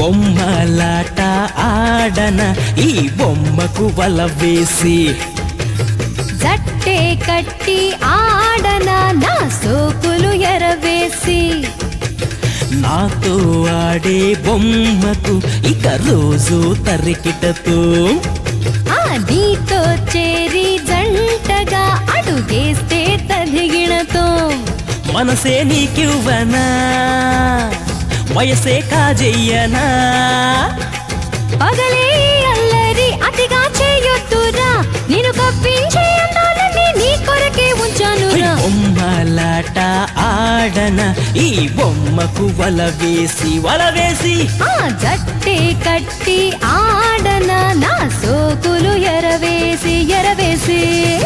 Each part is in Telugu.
బొమ్మలాట ఆడన ఈ బొమ్మకు వల వేసి జట్టే కట్టి ఆడన నా సోకులు ఎరవేసి నాతో ఆడే బొమ్మకు ఇక రోజు తరికిటతో ఆ నీతో చేరి జంటగా అడుగేస్తే తదిగిణతో మనసే నీకివ్వనా వయసే కాజెయ్యనా పగలే అల్లరి అతిగా చేయొద్దురా నేను కప్పించే అందాలని నీ కొరకే ఉంచానురా బొమ్మలాట ఆడన ఈ బొమ్మకు వల వేసి వల వేసి ఆ జట్టే కట్టి ఆడన నా సోకులు ఎరవేసి ఎరవేసి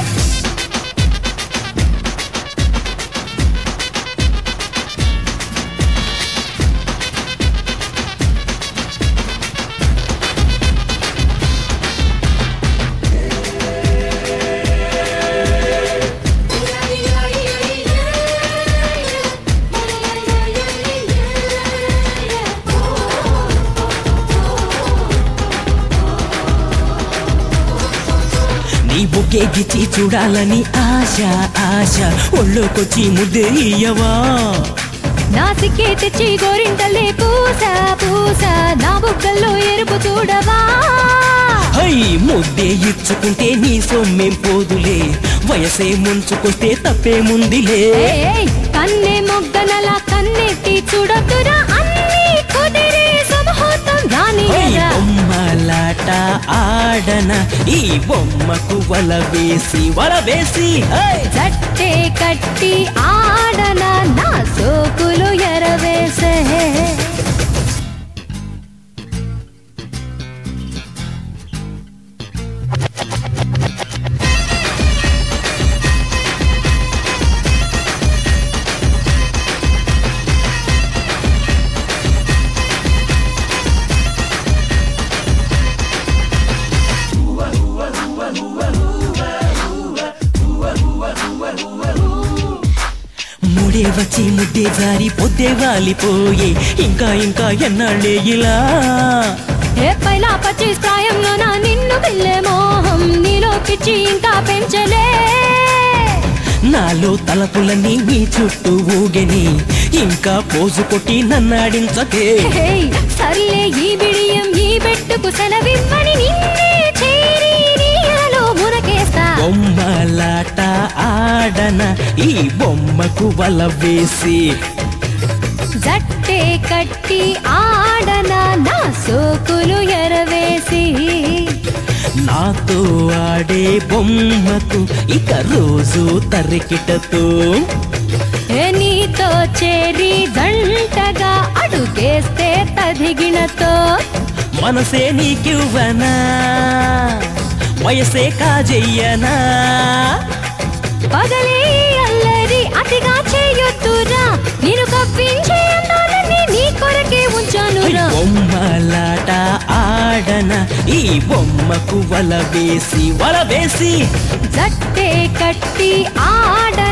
నీ బుకే గిచ్చి చూడాలని ఆశ ఆశ ఒళ్ళోకొచ్చి ముద్దే ఇయ్యవా నాసికే తెచ్చి గోరింటలే పూస పూస నా బుగ్గల్లో ఎరుపు చూడవా హై ముద్దే ఇచ్చుకుంటే నీ సొమ్మేం పోదులే వయసే ముంచుకొస్తే తప్పేముందిలే ఏయ్, కన్నె మొగ్గనలా కన్నెత్తి చూడొద్దురా అన్ని కుదిరే శుభముహూర్తం హై రానియరా బొమ్మలాట ఆడన ఈ బొమ్మకు వల వేసి వల వేసి హై జట్టే కట్టి ఆడన నా సోకులు ఎరవేసే ముడే వచ్చి ముద్దే జారి పొద్దే వాలిపోయే ఇంకా ఇంకా ఎన్నాళ్ళే ఇలా ఏ పైలా పచ్చి ప్రాయంలో నా నిన్ను పిల్లే మోహం నీలో పిచ్చి ఇంకా పెంచలే నాలో తలపులన్నీ నీ చుట్టూ ఊగని ఇంకా పోజు కొట్టి నన్నాడించకే హేయ్, సర్లే ఈ బిడియం ఈ బెట్టుకు సెలవిమ్మని నిన్నే చేరి నీయలో మునకేస్తా బొమ్మలాట ఆడన ఈ బొమ్మకు వల వేసి జట్టే కట్టి ఆడన నా సోకులు ఎరవేసి నాతో ఆడే బొమ్మకు ఇక రోజు తరికిటతో ఏ నీతో చేరి జంటగా అడుగేస్తే తదిగినతో మనసే నీకివ్వనా వయసే కాజెయ్యనా పగలే అల్లరి అతిగా చేయొద్దురా నేను కప్పించే అందాలని నీ కొరకే హై ఉంచానురా బొమ్మలాట ఆడన ఈ బొమ్మకు వల వేసి వల వేసి జట్టే కట్టి ఆడన